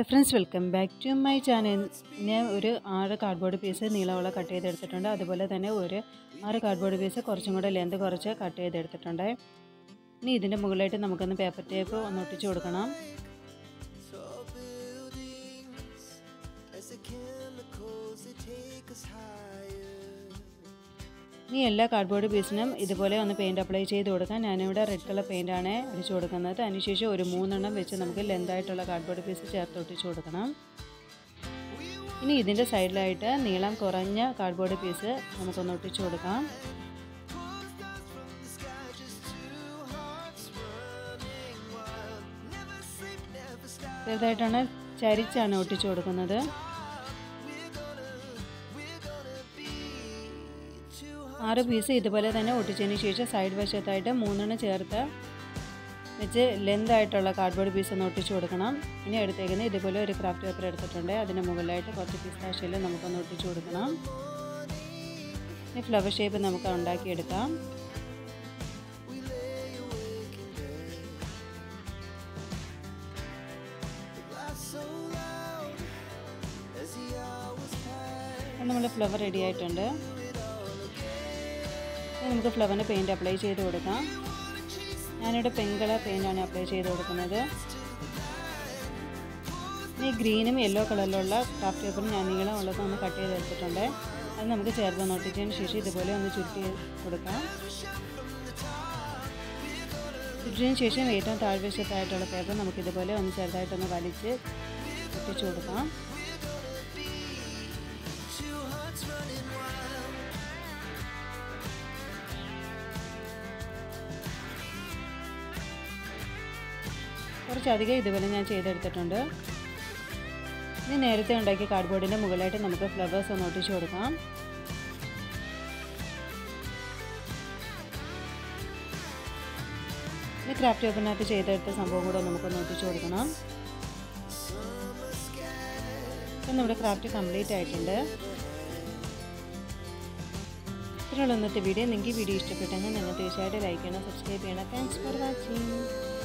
friends welcome back to my channel ഞാൻ ഒരു ആറ് കാർഡ്ബോർഡ് പീസ് നീളമുള്ള കട്ട് ചെയ്തെടുത്തിട്ടുണ്ട് അതുപോലെ തന്നെ ഒരു ആറ് കാർഡ്ബോർഡ് പീസ് കുറച്ചും കൂടെ ലെന്ത് കുറച്ച് കട്ട് ചെയ്തെടുത്തിട്ടുണ്ട് ഇനി ഇതിൻ്റെ മുകളിലായിട്ട് നമുക്കൊന്ന് പേപ്പർ ടേപ്പ് ഒന്ന് ഒട്ടിച്ചു കൊടുക്കണം ഇനി എല്ലാ കാർഡ്ബോർഡ് പീസിനും ഇതുപോലെ ഒന്ന് പെയിൻറ്റ് അപ്ലൈ ചെയ്ത് കൊടുക്കാം ഞാനിവിടെ റെഡ് കളർ പെയിൻ്റാണ് അടിച്ചു കൊടുക്കുന്നത് അതിനുശേഷം ഒരു മൂന്നെണ്ണം വെച്ച് നമുക്ക് ലെന്തായിട്ടുള്ള കാർഡ്ബോർഡ് പീസ് ചേർത്ത് ഒട്ടിച്ചു കൊടുക്കണം ഇനി ഇതിൻ്റെ സൈഡിലായിട്ട് നീളം കുറഞ്ഞ കാർഡ്ബോർഡ് പീസ് നമുക്കൊന്ന് ഒട്ടിച്ചു കൊടുക്കാം ചെറുതായിട്ടാണ് ചരിച്ചാണ് ഒട്ടിച്ചു കൊടുക്കുന്നത് ആറ് പീസ് ഇതുപോലെ തന്നെ ഒട്ടിച്ചതിന് ശേഷം സൈഡ് വശത്തായിട്ട് മൂന്നെണ്ണം ചേർത്ത് വെച്ച് ലെന്തായിട്ടുള്ള കാർഡ്ബോർഡ് പീസ് ഒന്ന് ഒട്ടിച്ചു കൊടുക്കണം ഇനി എടുത്തേക്കുന്ന ഇതുപോലെ ഒരു ക്രാഫ്റ്റ് പേപ്പർ എടുത്തിട്ടുണ്ട് അതിന് മുകളിലായിട്ട് കുറച്ച് പിസ്താശയിൽ നമുക്കൊന്ന് ഒട്ടിച്ചു കൊടുക്കണം ഈ ഫ്ലവർ ഷേപ്പ് നമുക്ക് ഉണ്ടാക്കിയെടുക്കാം നമ്മൾ ഫ്ലവർ റെഡി ആയിട്ടുണ്ട് നമുക്ക് ഫ്ലവറിന് പെയിൻറ്റ് അപ്ലൈ ചെയ്ത് കൊടുക്കാം ഞാനിവിടെ പെങ്ക് കളർ പെയിൻ്റാണ് അപ്ലൈ ചെയ്ത് കൊടുക്കുന്നത് ഈ ഗ്രീനും യെല്ലോ കളറിലുള്ള ക്രാഫ്റ്റ് പേപ്പറും ഞാൻ നീളമുള്ളത് ഒന്ന് കട്ട് ചെയ്തെടുത്തിട്ടുണ്ട് അത് നമുക്ക് ചേർത്ത് ഒട്ടിച്ചതിന് ശേഷം ഇതുപോലെ ഒന്ന് ചുരുട്ടി കൊടുക്കാം ചുറ്റിയതിന് ശേഷം ഏറ്റവും താഴ്വശത്തായിട്ടുള്ള പേപ്പർ നമുക്കിതുപോലെ ഒന്ന് ചെറുതായിട്ടൊന്ന് വലിച്ച് ഒട്ടിച്ചു കൊടുക്കാം കുറച്ചധികം ഇതുപോലെ ഞാൻ ചെയ്തെടുത്തിട്ടുണ്ട് ഇനി നേരത്തെ ഉണ്ടാക്കിയ കാർഡ്ബോർഡിൻ്റെ മുകളിലായിട്ട് നമുക്ക് ഫ്ലവേഴ്സ് ഒന്ന് ഒട്ടിച്ചു കൊടുക്കാം ഇനി ക്രാഫ്റ്റ് പേപ്പറിനകത്ത് ചെയ്തെടുത്ത സംഭവം കൂടെ നമുക്കൊന്ന് ഒട്ടിച്ചു കൊടുക്കണം ഇപ്പം നമ്മുടെ ക്രാഫ്റ്റ് കംപ്ലീറ്റ് ആയിട്ടുണ്ട് ഇത്രയുള്ള ഇന്നത്തെ വീഡിയോ നിങ്ങൾക്ക് ഈ വീഡിയോ ഇഷ്ടപ്പെട്ടെങ്കിൽ നിങ്ങൾ തീർച്ചയായിട്ടും ലൈക്ക് ചെയ്യണം സബ്സ്ക്രൈബ് ചെയ്യണം താങ്ക്സ് ഫോർ വാച്ചിങ്